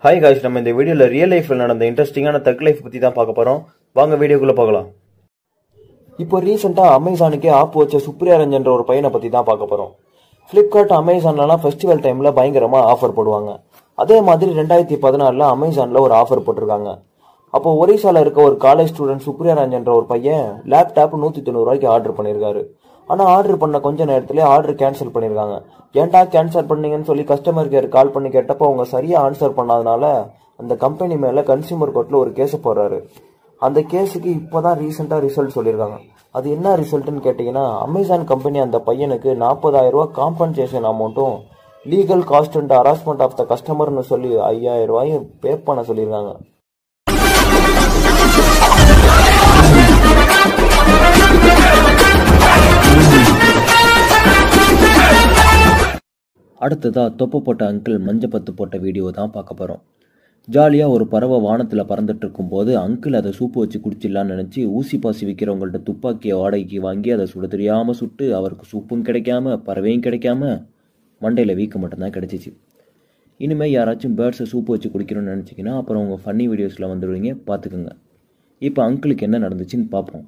hi guys நம்ம இந்த வீடியோவில் ரியல் லைஃப்பில் நடந்த இன்ட்ரெஸ்டிங்கான தக் லைஃப் பற்றி தான் பார்க்க போகிறோம் வாங்க வீடியோக்குள்ளே பார்க்கலாம் இப்போ ரீசெண்டாக அமேசானுக்கே ஆப் வச்ச சுப்ரியா ரஞ்சன்ற ஒரு பையனை பற்றி தான் பார்க்க போகிறோம் ஃப்ளிப்கார்ட் அமேசான்லலாம் ஃபெஸ்டிவல் டைமில் பயங்கரமாக ஆஃபர் போடுவாங்க அதே மாதிரி ரெண்டாயிரத்தி பதினாலில் அமேசானில் ஒரு ஆஃபர் போட்டிருக்காங்க அப்போ ஒரிசால இருக்க ஒரு காலேஜ் ஸ்டூடெண்ட் சுப்ரியா ரஞ்சன்ற ஒரு பையன் லேப்டாப் நூற்றி தொண்ணூறுரூவாய்க்கு ஆர்டர் பண்ணியிருக்காரு ஆனால் ஆர்டர் பண்ண கொஞ்ச நேரத்திலே ஆர்டர் கேன்சல் பண்ணியிருக்காங்க ஏன்டா கேன்சல் பண்ணீங்கன்னு சொல்லி கஸ்டமர் கேர் கால் பண்ணி கேட்டப்போ அவங்க சரியாக ஆன்சர் பண்ணாதனால அந்த கம்பெனி மேலே கன்சியூமர் கோர்ட்டில் ஒரு கேஸை போடுறாரு அந்த கேஸுக்கு இப்போ தான் ரீசெண்டாக ரிசல்ட் சொல்லியிருக்காங்க அது என்ன ரிசல்ட்னு கேட்டிங்கன்னா அமேசான் கம்பெனி அந்த பையனுக்கு நாற்பதாயிரம் ரூபா காம்பன்சேஷன் அமௌண்ட்டும் legal cost and harassment of the கஸ்டமர்னு சொல்லி ஐயாயிரம் ரூபாயும் பே பண்ண சொல்லியிருக்காங்க அடுத்ததா தொப்பு போட்ட அங்கிள் மஞ்சப்பத்து போட்ட வீடியோ தான் பார்க்க போகிறோம் ஜாலியாக ஒரு பறவை வானத்தில் பறந்துட்டு இருக்கும்போது அங்கிள் அதை சூப்பு வச்சு குடிச்சிடலான்னு நினச்சி ஊசி பாசி விற்கிறவங்கள்ட்ட துப்பாக்கியை வாடகைக்கு வாங்கி அதை சுட தெரியாமல் சுட்டு அவருக்கு சூப்பும் கிடைக்காம பறவையும் கிடைக்காம மண்டையில் வீக்க மட்டும்தான் கிடைச்சிச்சு இனிமேல் யாராச்சும் பேர்ட்ஸை சூப்பு வச்சு குடிக்கணும்னு நினச்சிங்கன்னா அப்புறம் உங்கள் ஃபன்னி வீடியோஸில் வந்துடுவீங்க பார்த்துக்குங்க இப்போ அங்கிளுக்கு என்ன நடந்துச்சுன்னு பார்ப்போம்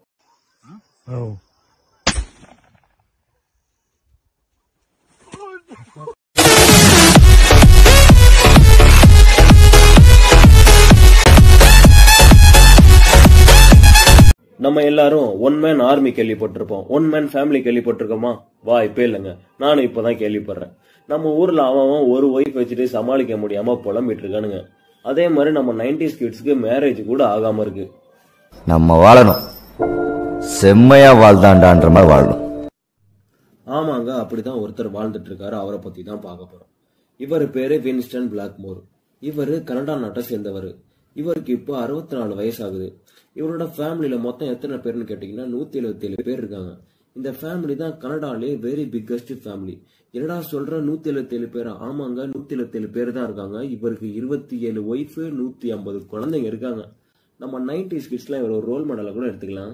நம்ம எல்லாரும் ஒன் மேன் ஆர்மி கேள்விப்பட்டிருப்போம் ஒன் மேன் ஃபேமிலி கேள்விப்பட்டிருக்கோமா வாய்ப்பே இல்லைங்க நானும் இப்பதான் கேள்விப்படுறேன் நம்ம ஊர்ல அவன் அவன் ஒரு ஒய்ஃப் வச்சுட்டு சமாளிக்க முடியாம புலம்பிட்டு இருக்கானுங்க அதே மாதிரி நம்ம நைன்டிஸ் கிட்ஸ்க்கு மேரேஜ் கூட ஆகாம இருக்கு நம்ம வாழணும் செம்மையா வாழ்தாண்டான்ற மாதிரி வாழணும் ஆமாங்க அப்படிதான் ஒருத்தர் வாழ்ந்துட்டு இருக்காரு அவரை பத்தி தான் பார்க்க போறோம் இவர் பேரு வின்ஸ்டன் பிளாக்மோர் இவர் கனடா நாட்டை சேர்ந்தவர் இவருக்கு இப்போ அறுபத்தி நாலு வயசாகுது இவரோட ஃபேமிலியில மொத்தம் எத்தனை பேர்னு கேட்டீங்கன்னா நூத்தி எழுபத்தி ஏழு பேர் இருக்காங்க இந்த ஃபேமிலி தான் கனடாலே வெரி பிக்கஸ்ட் ஃபேமிலி என்னடா சொல்ற நூத்தி எழுபத்தி ஏழு பேர் ஆமாங்க நூத்தி எழுபத்தி ஏழு பேர் தான் இருக்காங்க இவருக்கு இருபத்தி ஏழு ஒய்ஃபு நூத்தி ஐம்பது குழந்தைங்க இருக்காங்க நம்ம நைன்டிஸ் கிட்ஸ்ல இவர் ஒரு ரோல் மாடலை கூட எடுத்துக்கலாம்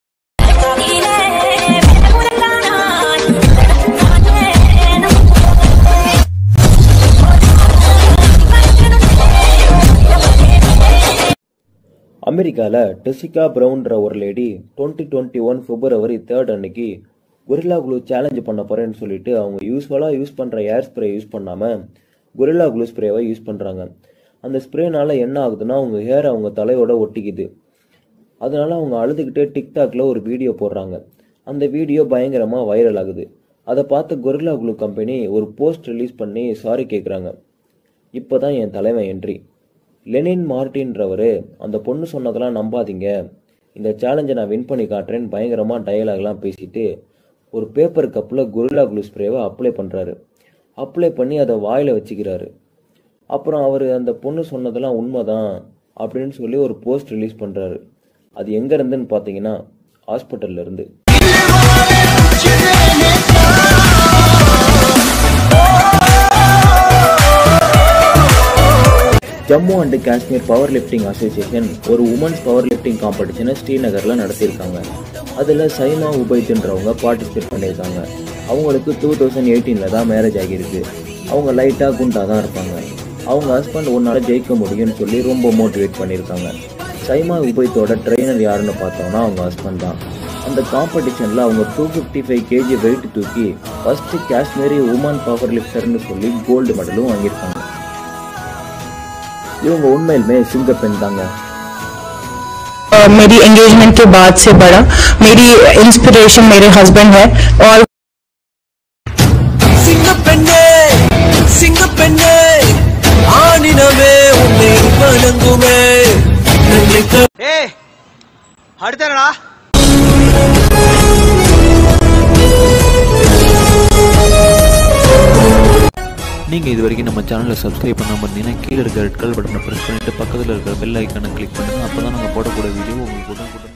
அமெரிக்காவில் டெசிகா ப்ரௌன்ற ஒரு lady twenty twenty one February third அன்னைக்கு கொரில்லா குளூ சேலஞ்ச் பண்ண போறேன்னு சொல்லிட்டு அவங்க யூஸ்வலாக யூஸ் பண்ணுற ஏர் ஸ்ப்ரே யூஸ் பண்ணாமல் கொரில்லா குளூ ஸ்ப்ரேவை யூஸ் பண்ணுறாங்க அந்த ஸ்ப்ரேனால என்ன ஆகுதுன்னா அவங்க ஹேர் அவங்க தலையோட ஒட்டிக்குது அதனால அவங்க அழுதுகிட்டே டிக்டாக்ல ஒரு வீடியோ போடுறாங்க அந்த வீடியோ பயங்கரமாக வைரல் ஆகுது அதை பார்த்து கொரில்லா குளூ கம்பெனி ஒரு போஸ்ட் ரிலீஸ் பண்ணி சாரி கேட்குறாங்க இப்போ தான் என் தலைவன் என்ட்ரி லெனின் மார்டின்றவர் அந்த பொண்ணு சொன்னதெல்லாம் நம்பாதீங்க இந்த சேலஞ்சை நான் வின் பண்ணி காட்டுறேன்னு பயங்கரமாக டயலாக்லாம் பேசிட்டு ஒரு பேப்பர் கப்பில் குரில்லா குளூ ஸ்ப்ரேவை அப்ளை பண்ணுறாரு அப்ளை பண்ணி அதை வாயில் வச்சுக்கிறாரு அப்புறம் அவர் அந்த பொண்ணு சொன்னதெல்லாம் உண்மைதான் அப்படின்னு சொல்லி ஒரு போஸ்ட் ரிலீஸ் பண்ணுறாரு அது எங்கே இருந்துன்னு பார்த்தீங்கன்னா ஹாஸ்பிட்டல்ல இருந்து Jammu and Kashmir power lifting association ஒரு உமன்ஸ் பவர் லிஃப்டிங் காம்படிஷனை ஸ்ரீநகரில் நடத்தியிருக்காங்க அதில் சைமா உபைத்துன்றவங்க பார்ட்டிசிபேட் பண்ணியிருக்காங்க அவங்களுக்கு டூ தௌசண்ட் எயிட்டீனில் தான் மேரேஜ் ஆகியிருக்கு அவங்க லைட்டாக குண்டாக தான் இருப்பாங்க அவங்க ஹஸ்பண்ட் ஒன்றால் ஜெயிக்க முடியும்னு சொல்லி ரொம்ப மோட்டிவேட் பண்ணியிருக்காங்க சைமா உபைத்தோட ட்ரெயினர் யாருன்னு பார்த்தோம்னா அவங்க ஹஸ்பண்ட் தான் அந்த காம்படிஷனில் அவங்க two fifty five KG weight தூக்கி ஃபஸ்ட்டு காஷ்மீரி உமன் பவர் லிஃப்டர்னு சொல்லி கோல்டு மெடலும் வாங்கியிருக்காங்க இவங்க உண்மையிலுமே சிங்க பெண் தாங்க और मेरी एंगेजमेंट के बाद से बड़ा मेरी इंस्पिरेशन मेरे हस्बैंड है और சிங்கப்பெண்ணே சிங்கப்பெண்ணே ஆணினமே உன்னை வணங்குமே நன்றி ஏய் அடுத்தடா நீங்கள் இது வரைக்கும் நம்ம சேனலை சப்ஸ்கிரைப் பண்ணாமல் இருந்தீங்கன்னா கீழே இருக்கிற ரெட் கலர் பட்டனை ப்ரெஸ் பண்ணிட்டு பக்கத்தில் இருக்கிற பெல் ஐக்கானை கிளிக் பண்ணுங்கள் அப்போ தான் நாங்கள் போடக்கூடிய வீடியோ உங்களுக்கு உடனுக்குடன்